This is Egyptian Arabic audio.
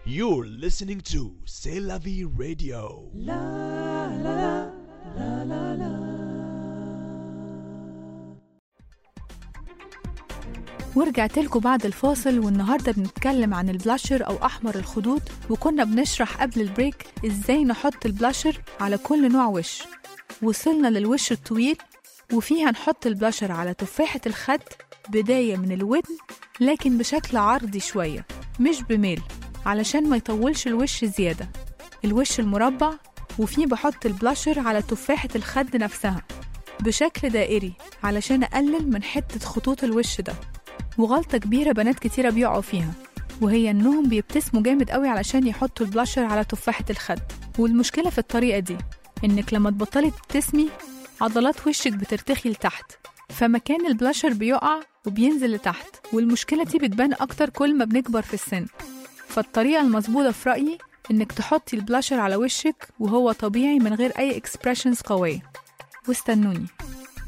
You're listening to C'est la vie radio. ورجعت لكم بعد الفاصل والنهاردة بنتكلم عن البلاشر أو أحمر الخدود وكنا بنشرح قبل البريك إزاي نحط البلاشر على كل نوع وش وصلنا للوش الطويل وفيها نحط البلاشر على تفاحة الخد بداية من الودن لكن بشكل عرضي شوية مش بميل علشان ما يطولش الوش زيادة الوش المربع وفيه بحط البلاشر على تفاحة الخد نفسها بشكل دائري علشان أقلل من حتة خطوط الوش ده وغلطة كبيرة بنات كتيرة بيقعوا فيها وهي إنهم بيبتسموا جامد قوي علشان يحطوا البلاشر على تفاحة الخد والمشكلة في الطريقة دي إنك لما تبطلي تبتسمي عضلات وشك بترتخي لتحت فمكان البلاشر بيقع وبينزل لتحت والمشكلة دي بتبان أكتر كل ما بنكبر في السن فالطريقة المظبوطة في رأيي إنك تحطي البلاشر على وشك وهو طبيعي من غير أي اكسبريشنز قوية واستنوني